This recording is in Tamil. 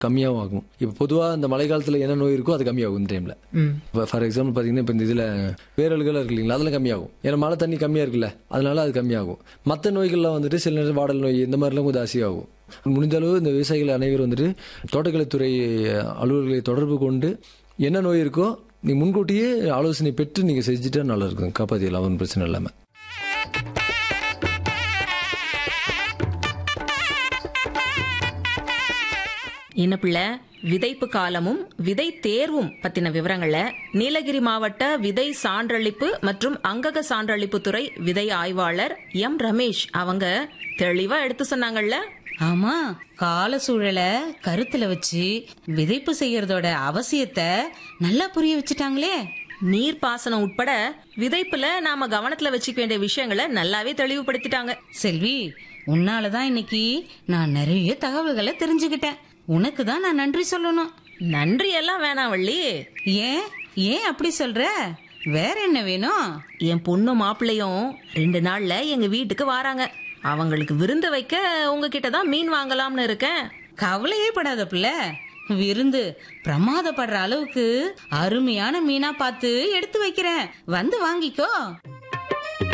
கம்மியாகவும் ஆகும் இப்போ பொதுவாக இந்த மழை காலத்தில் என்ன நோய் இருக்கோ அது கம்மியாகும் இந்த டைமில் ம் இப்போ ஃபார் எக்ஸாம்பிள் பார்த்தீங்கன்னா இப்போ இந்த இதில் வேரல்கள் இருக்கு இல்லைங்களா அதெல்லாம் கம்மியாகும் ஏன்னா மழை தண்ணி கம்மியாக இருக்குல்ல அதனால அது கம்மியாகும் மற்ற நோய்கள்லாம் வந்துட்டு சில நேரம் வாடல் நோய் இந்த மாதிரிலாம் கொஞ்சம் ஜாஸ்தியாகும் முடிஞ்ச அளவு இந்த விவசாயிகள் அனைவரும் வந்துட்டு தோட்டக்கலைத்துறை அலுவலர்களை தொடர்பு கொண்டு என்ன நோய் இருக்கோ நீ முன்கூட்டியே ஆலோசனை பெற்று நீங்கள் செஞ்சுட்டா நல்லா இருக்கும் காப்பாற்றிடலாம் ஒன்றும் பிரச்சனை இல்லாமல் என்ன பிள்ளை விதைப்பு காலமும் விதை தேர்வும் பத்தின விவரங்களை நீலகிரி மாவட்ட விதை சான்றளிப்பு மற்றும் அங்கக சான்றளிப்பு துறை விதை ஆய்வாளர் எம் ரமேஷ் அவங்க தெளிவா எடுத்து சொன்னாங்கல்ல ஆமா கால சூழலை கருத்துல வச்சு விதைப்பு செய்யறதோட அவசியத்தை நல்லா புரிய வச்சுட்டாங்களே நீர்ப்பாசனம் உட்பட விதைப்புல நாம கவனத்துல வச்சுக்க வேண்டிய விஷயங்களை நல்லாவே தெளிவுபடுத்திட்டாங்க செல்வி உன்னாலதான் இன்னைக்கு நான் நிறைய தகவல்களை தெரிஞ்சுக்கிட்டேன் உனக்கு தான் நான் நன்றி சொல்லணும் நன்றி எல்லாம் வேணாம் வள்ளி ஏன் ஏன் அப்படி சொல்ற வேற என்ன வேணும் என் பொண்ணு மாப்பிள்ளையும் ரெண்டு நாள்ல எங்க வீட்டுக்கு வராங்க அவங்களுக்கு விருந்து வைக்க உங்ககிட்ட தான் மீன் வாங்கலாம்னு இருக்கேன் கவலையே படாத பிள்ளை விருந்து பிரமாதப்படுற அளவுக்கு அருமையான மீனா பார்த்து எடுத்து வைக்கிறேன் வந்து வாங்கிக்கோ